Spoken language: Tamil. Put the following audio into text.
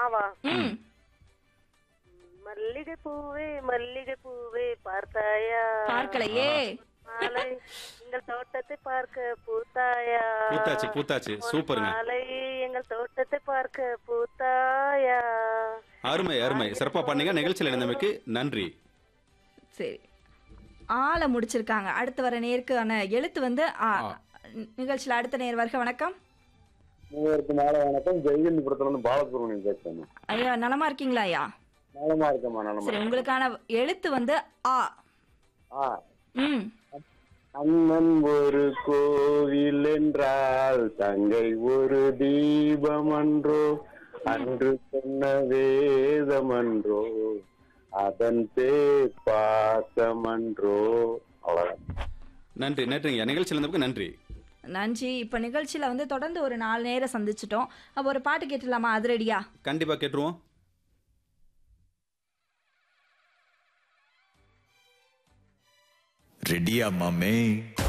ஆவா ம் மல்லிகை பூவே மல்லிகை பூவே பார்த்தாயா பார்க்கலையே மாலை எங்கள் தோட்டத்தை பார்க்க பூத்தாயா பூத்தாச்சு பூத்தாச்சு சூப்பருங்க மாலை எங்கள் தோட்டத்தை பார்க்க பூத்தாயா அருமை அருமை சிறப்பா பண்ணீங்க நிகழ்ச்சியில் இணைந்தமைக்கு நன்றி சரி ஆளை முடிச்சிருக்காங்க அடுத்து வர நேருக்கான எழுத்து வந்து ஆ. நிகழ்ச்சியில் அடுத்த நேர் வருக வணக்கம் மூவருக்கு மாலை வணக்கம் ஜெயகந்திபுரத்துல இருந்து பாலசுப்ரமணியம் பேசுறேன் ஐயா நலமா இருக்கீங்களா ஐயா நலமா இருக்கேம்மா நலமா சரி உங்களுக்கான எழுத்து வந்து ஆ ஆ ம் அண்ணன் ஒரு கோவில் என்றால் தங்கை ஒரு தீபம் அன்றோ அன்று சொன்ன வேதமன்றோ அதன் பேர் பாசமன்றோ அவ்வளவுதான் நன்றி நன்றிங்க நிகழ்ச்சியில் இருந்தமைக்கு நன்றி நன்றி இப்போ நிகழ்ச்சியில் வந்து தொடர்ந்து ஒரு நாலு நேரம் சந்திச்சிட்டோம் அப்போ ஒரு பாட்டு கேட்டுடலாமா அதிரடியா கண்டிப்பா கேட்டுருவோம் ரெடியா மாமே